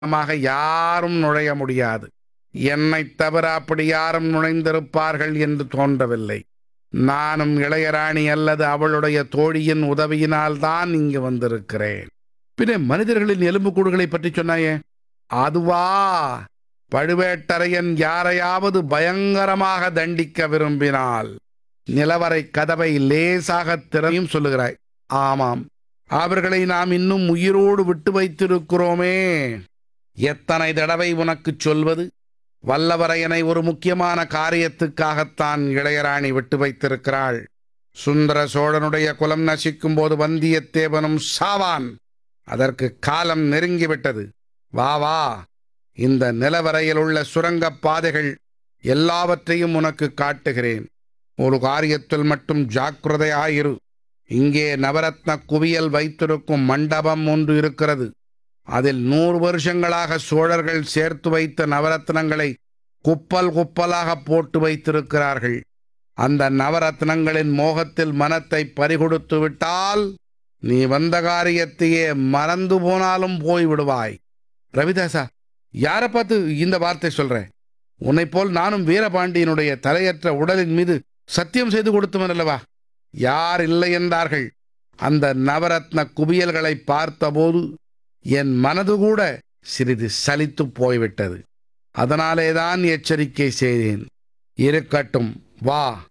மாக யாரும் நுழைய முடியாது என்னைத் தவிர அப்படி யாரும் நுழைந்திருப்பார்கள் என்று தோன்றவில்லை நானும் இளையராணி அல்லது அவளுடைய தோழியின் உதவியினால் தான் இங்கு வந்திருக்கிறேன் பின்ன மனிதர்களின் எலும்புக்கூடுகளை பற்றி சொன்னாயே அதுவா பழுவேட்டரையன் யாரையாவது பயங்கரமாக தண்டிக்க விரும்பினால் நிலவரை கதவை லேசாக திறமையும் சொல்லுகிறாய் ஆமாம் அவர்களை நாம் இன்னும் உயிரோடு விட்டு வைத்திருக்கிறோமே எத்தனை தடவை உனக்குச் சொல்வது வல்லவரையனை ஒரு முக்கியமான காரியத்துக்காகத்தான் இளையராணி விட்டு வைத்திருக்கிறாள் சுந்தர சோழனுடைய குலம் நசிக்கும் போது வந்தியத்தேவனும் சாவான் அதற்கு காலம் நெருங்கிவிட்டது வா வா இந்த நிலவரையில் உள்ள சுரங்கப் பாதைகள் எல்லாவற்றையும் உனக்கு காட்டுகிறேன் ஒரு காரியத்தில் மட்டும் ஜாக்கிரதையாயிரு இங்கே நவரத்ன குவியல் வைத்திருக்கும் மண்டபம் ஒன்று இருக்கிறது அதில் நூறு வருஷங்களாக சோழர்கள் சேர்த்து வைத்த நவரத்னங்களை குப்பல் குப்பலாக போட்டு வைத்திருக்கிறார்கள் அந்த நவரத்னங்களின் மோகத்தில் மனத்தை பறிகொடுத்து விட்டால் நீ வந்த காரியத்தையே மறந்து போனாலும் போய் விடுவாய் ரவிதாசா யாரை பார்த்து இந்த வார்த்தை சொல்ற உன்னைப் போல் நானும் வீரபாண்டியனுடைய தலையற்ற உடலின் மீது சத்தியம் செய்து கொடுத்தவன் அல்லவா யார் இல்லை என்றார்கள் அந்த நவரத்ன குவியல்களை பார்த்தபோது என் மனது கூட சிறிது சலித்து போய்விட்டது அதனாலேதான் எச்சரிக்கை செய்தேன் இருக்கட்டும் வா